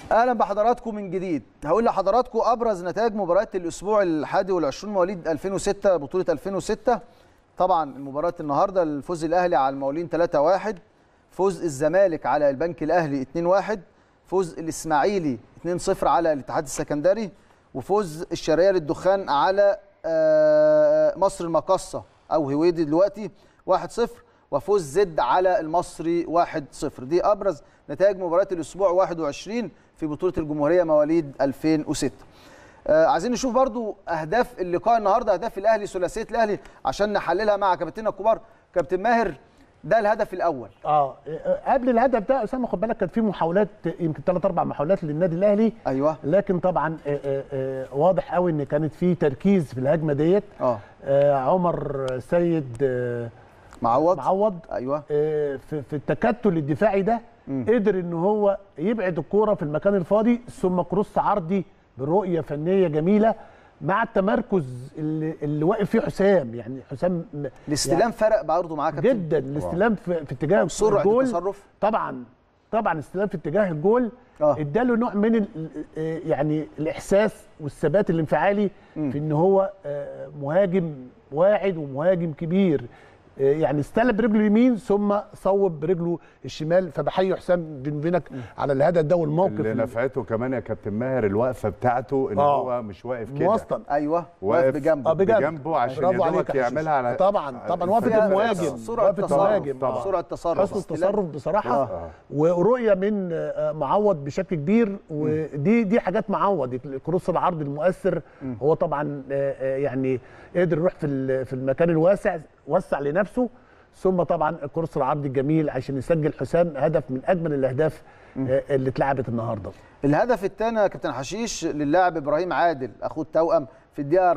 اهلا بحضراتكم من جديد هقول لحضراتكم ابرز نتائج مباريات الاسبوع الحادي والعشرون مواليد 2006 بطوله 2006 طبعا المباراه النهارده الفوز الاهلي على المقاولين 3-1 فوز الزمالك على البنك الاهلي 2-1 فوز الاسماعيلي 2-0 على الاتحاد السكندري وفوز الشرقيه للدخان على آه، مصر المقصه او هويدي دلوقتي 1-0 وفوز زد على المصري 1-0 دي ابرز نتائج مباريات الاسبوع 21 في بطوله الجمهوريه مواليد 2006 آه عايزين نشوف برضو اهداف اللقاء النهارده اهداف الاهلي ثلاثيه الاهلي عشان نحللها مع كابتننا الكبار كابتن ماهر ده الهدف الاول اه قبل الهدف ده اسامه خد بالك كانت في محاولات يمكن ثلاث اربع محاولات للنادي الاهلي ايوه لكن طبعا آه، آه، آه، واضح قوي ان كانت في تركيز في الهجمه ديت اه آه، عمر سيد آه، معوض معوض ايوه آه، في في التكتل الدفاعي ده مم. قدر ان هو يبعد الكوره في المكان الفاضي ثم كروس عرضي برؤيه فنيه جميله مع التمركز اللي, اللي واقف فيه حسام يعني حسام م- الاستلام فرق برضه معاه كابتن جدا الاستلام في, في اتجاه سرعه الجول التصرف طبعا طبعا استلام في اتجاه الجول اه اداله نوع من ال- آه، يعني الاحساس والثبات الانفعالي مم. في ان هو آه، مهاجم واعد ومهاجم كبير آه، يعني استلم برجله اليمين ثم صوب برجله الشمال فبحيي حسام بن بينك على الهدف ده والموقف اللي اللي- نفعته كمان يا كابتن ماهر الوقفه بتاعته ان آه. هو مش واقف كده موسطن ايوه واقف واقف بجنبه آه، بجد. بجنبه عشان برافو يا عليك دوبك يا حشيش. يعملها على طبعا طبعا وقفه فيها المهاجم سرعه وقفه تصرف المهاجم طبعا. سرعه تصرف حسن التصرف بصراحه آه. ورؤيه من آه، معوض بشكل كبير ودي دي حاجات معوض الكروس العرض المؤثر هو طبعا آه، آه، يعني قدر يروح في ال- في المكان الواسع وسع لنفسه ثم طبعا الكروس العرض الجميل عشان يسجل حسام هدف من اجمل الاهداف آه، اللي اتلعبت النهارده الهدف الثاني يا كابتن حشيش للاعب ابراهيم عادل اخوه التوأم في الدقيقه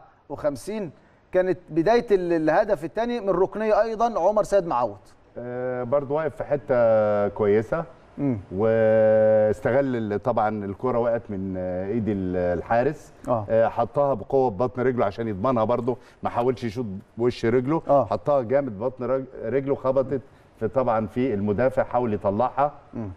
54 كانت بدايه ال- الهدف الثاني من ركنيه ايضا عمر سيد معوض آه، برضه واقف في حته كويسه واستغل ال- طبعا الكره وقعت من آه، ايد ال- الحارس آه. آه، حطها بقوه ببطن رجله عشان يضمنها برضه ما حاولش يشوط بوش رجله آه. حطها جامد ببطن رج- رجله خبطت في طبعا في المدافع حاول يطلعها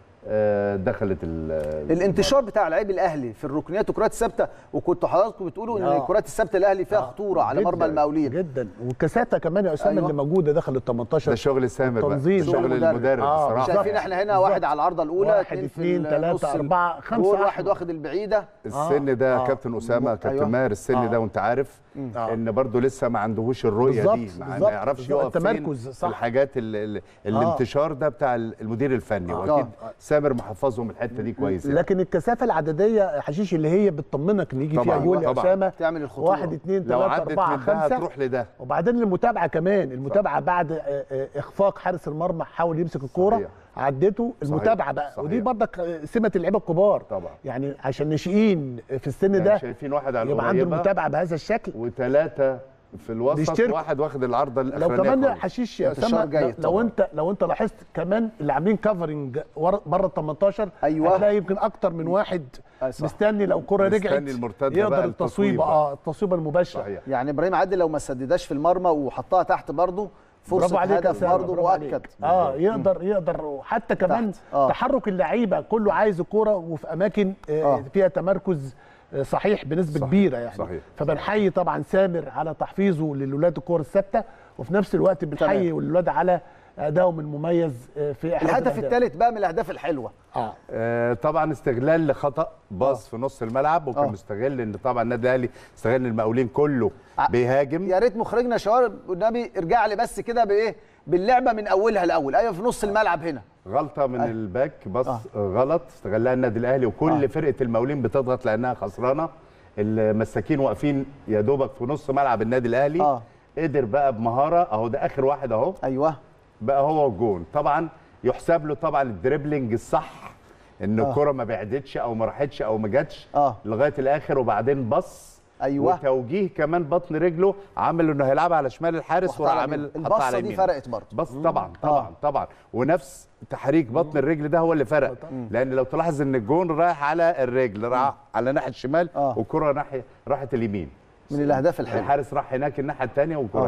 آه، دخلت ال- الانتشار بتاع لعيب الاهلي في الركنيات والكرات الثابته وكنتوا حضراتكم بتقولوا ان آه. الكرات الثابته الاهلي فيها خطوره على جداً، مرمى المقاولين جدا والكاساته كمان يا اسامه أيوة. اللي موجوده داخل ال 18 ده شغل سامر بقى التنظيم. ده شغل شغل المدرب. المدرب آه، بصراحه شايفين احنا هنا واحد على العارضه الاولى واحد، اتنين في اتنين، النص تلاتة، ال- أربعة، خمسة، جول عشرة. واحد واخد البعيده السن ده آه. كابتن اسامه أيوة. كابتن ماهر السن آه. ده وانت عارف آه. ان برضه لسه ما عندهوش الرؤيه بالظبط، دي ما- بالظبط، ما يعرفش بالظبط. يقف فين التمركز، في صح. الحاجات ال ال الانتشار ده بتاع المدير الفني آه. واكيد آه. سامر محفظهم الحته دي كويس يعني. لكن الكثافه العدديه حشيش اللي هي بتطمنك ان يجي فيها طبعاً، جول يا طبعاً. اسامه تعمل الخطوره واحد اثنين لو ثلاثه عدت اربعه من ده خمسه هتروح لده وبعدين المتابعه كمان المتابعه بعد آه، آه، اخفاق حارس المرمى حاول يمسك الكوره صحيح. عدته المتابعه بقى صحيح. ودي برضك آه، سمه اللعيبه الكبار طبعا. يعني عشان ناشئين في السن يعني ده شايفين واحد على يبقى عنده القريبه المتابعه بهذا الشكل وثلاثه في الوسط بيشتركوا. واحد واخد العرضه لو الاخرانيه كمان خالص. حشيش يا انتشار اسامه جيد لو طبعاً. انت لو انت لاحظت كمان اللي عاملين كفرنج بره ال 18 أيوة. هتلاقي يمكن اكتر من واحد أي صح. مستني لو الكره مستني رجعت المرتده بقى يقدر التصويب التصويبه بقى. اه التصويبه المباشره صحيح يعني ابراهيم عادل لو ما سددهاش في المرمى وحطها تحت برضه برافو فرصه عليك يا هدف سامر، برضه برافو عليك. مؤكد اه يقدر يقدر وحتى كمان تحت. آه. تحرك اللعيبه كله عايز الكوره وفي اماكن آه آه. فيها تمركز آه، صحيح بنسبه صحيح، كبيره يعني صحيح. فبنحيي طبعا سامر على تحفيظه للولاد الكور الثابته وفي نفس الوقت بنحيي تمام. الولاد على ادائهم المميز آه، في إحراز الهدف الأهداف. الثالث بقى من الاهداف الحلوه اه آه، طبعا استغلال لخطا باص في نص الملعب وكان آه. مستغل ان طبعا النادي الاهلي استغل المقاولين كله ع- بيهاجم يا ريت مخرجنا شوارب والنبي ارجع لي بس كده بايه باللعبه من اولها الاول ايوه في نص الملعب هنا غلطه من آه. الباك باص آه. آه. غلط استغلها النادي الاهلي وكل آه. آه. فرقه المقاولين بتضغط لانها خسرانه المساكين واقفين يا دوبك في نص ملعب النادي الاهلي آه. قدر بقى بمهاره اهو ده اخر واحد اهو ايوه بقى هو الجون طبعا يحسب له طبعا الدريبلينج الصح ان آه. الكره ما بعدتش او ما راحتش او ما جاتش آه. لغايه الاخر وبعدين بص أيوة. وتوجيه كمان بطن رجله عمل انه هيلعبها على شمال الحارس وحط وراح على عامل يمين. حطها على البصه دي يمينه. فرقت برضه بس طبعا طبعا آه. طبعا ونفس تحريك بطن الرجل ده هو اللي فرق لان لو تلاحظ ان الجون رايح على الرجل راح على ناحيه الشمال آه. والكره ناحيه راحت اليمين من الاهداف الحلوه الحارس راح هناك الناحيه الثانيه والكره آه. هنا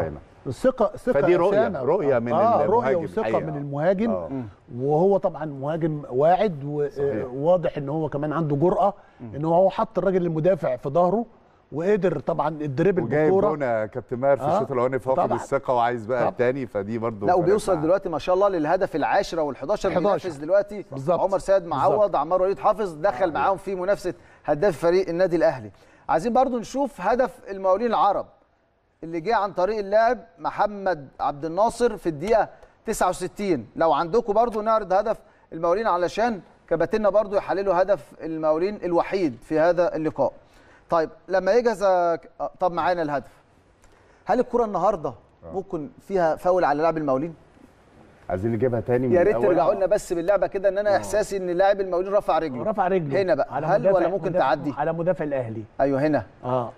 الثقه ثقه فدي رؤية- أسامة. رؤية من آه المهاجم رؤيه وثقه الحقيقة. من المهاجم آه. وهو طبعا مهاجم واعد صحيح. وواضح ان هو كمان عنده جرأه ان هو حط الراجل المدافع في ظهره وقدر طبعا الدريبل وجايب بالكوره جون يا كابتن ماهر في آه، الشوط الاولاني فاقد طبعاً. الثقه وعايز بقى طبعاً. الثاني فدي برضه لا فرقت وبيوصل معاه. دلوقتي ما شاء الله للهدف العاشره وال11 11. بينافس دلوقتي بالظبط. عمر سيد معوض عمار وليد حافظ دخل معاهم في منافسه هداف فريق النادي الاهلي عايزين برضو نشوف هدف المقاولين العرب اللي جه عن طريق اللاعب محمد عبد الناصر في الدقيقه 69 لو عندكم برضو نعرض هدف المقاولين علشان كباتنة برضو يحللوا هدف المقاولين الوحيد في هذا اللقاء طيب لما يجهز آه، طب معانا الهدف هل الكره النهارده ممكن فيها فاول على لاعب المقاولين عايزين نجيبها تاني من يا ريت الأول. ترجعوا لنا بس باللعبه كده ان انا احساسي ان لاعب المقاولين رفع رجله رفع رجله هنا بقى على هل مدافع- ولا ممكن مدافع- تعدي على مدافع الاهلي ايوه هنا اه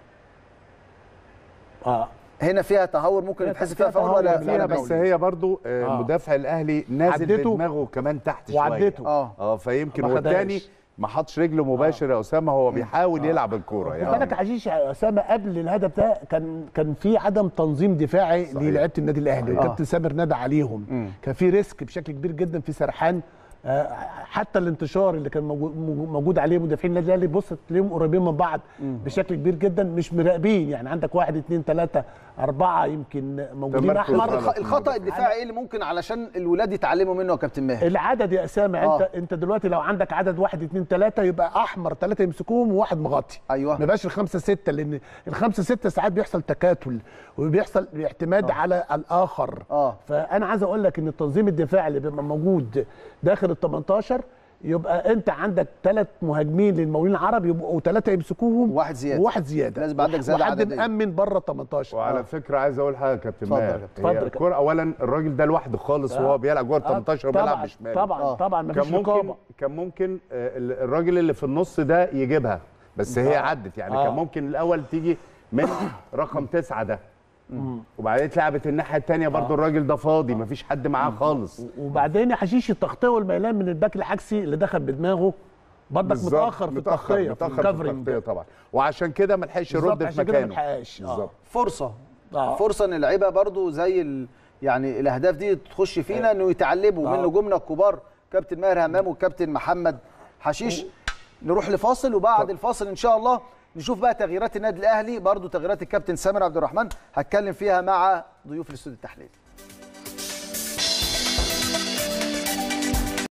اه هنا فيها تهور ممكن فيها- يتحسب فيها فيها فاول تهور ولا فيها فيها فيها بس هي برضو آه، آه. مدافع الاهلي نازل عدته بدماغه كمان تحت شويه وعدته. اه اه فيمكن ما خدهاش. والتاني ما حطش رجله مباشر يا اسامه هو بيحاول يلعب الكوره خد يعني بالك عشيش يا اسامه قبل الهدف ده كان كان في عدم تنظيم دفاعي للاعيبه النادي الاهلي والكابتن سامر نادى عليهم كان في ريسك بشكل كبير جدا في سرحان آه، حتى الانتشار اللي كان موجود- موجود عليه مدافعين النادي الاهلي بص تلاقيهم قريبين من بعض بشكل كبير جدا مش مراقبين يعني عندك واحد اثنين ثلاثه اربعه يمكن موجودين تمركز احمر غلط. الخ- الخطا الدفاعي ايه اللي ممكن علشان الولاد يتعلموا منه يا كابتن ماهر العدد يا اسامه آه. انت انت دلوقتي لو عندك عدد واحد اثنين ثلاثه يبقى احمر ثلاثه يمسكوهم وواحد مغطي أيوة. ما يبقاش الخمسه سته لان الخمسه سته ساعات بيحصل تكاتل وبيحصل اعتماد على الاخر آه. فانا عايز اقول لك ان التنظيم الدفاعي اللي بيبقى موجود داخل ال 18 يبقى انت عندك ثلاث مهاجمين للمقاولين العرب يبقوا ثلاثه يمسكوهم وواحد زيادة. وواحد زياده لازم يبقى عندك زيادة وحد عددية. مأمن بره ال 18 وعلى آه. فكره عايز اقول حاجه يا كابتن اتفضل يا ماهر كابتن. اتفضل يا هي كابتن. الكوره اولا الراجل ده لوحده خالص وهو بيلعب جوه ال 18 وبيلعب طبعا بشماله طبعا آه. طبعا مفيش كان ممكن رقابه كان ممكن آه، ال- الراجل اللي في النص ده يجيبها بس هي عدت يعني آه. كان ممكن الاول تيجي من رقم تسعة ده وبعدين اتلعبت الناحيه الثانيه برضو الراجل ده فاضي مفيش حد معاه خالص وبعدين يا حشيش التغطيه والميلان من الباك العكسي اللي دخل بدماغه برضك بالظبط. متاخر في التغطيه متاخر في الكفرنج. التغطيه طبعا وعشان كده ما لحقش بالظبط، يرد في عشان كده ما مكانه لحقش. آه. بالظبط فرصه آه. فرصه ان اللعيبه برضو زي ال... يعني الاهداف دي تخش فينا انه يتعلموا من آه. نجومنا الكبار كابتن ماهر همام والكابتن محمد حشيش نروح لفاصل وبعد الفاصل ان شاء الله نشوف بقى تغييرات النادي الاهلي برضو تغييرات الكابتن سامر عبد الرحمن هتكلم فيها مع ضيوف الاستوديو التحليلي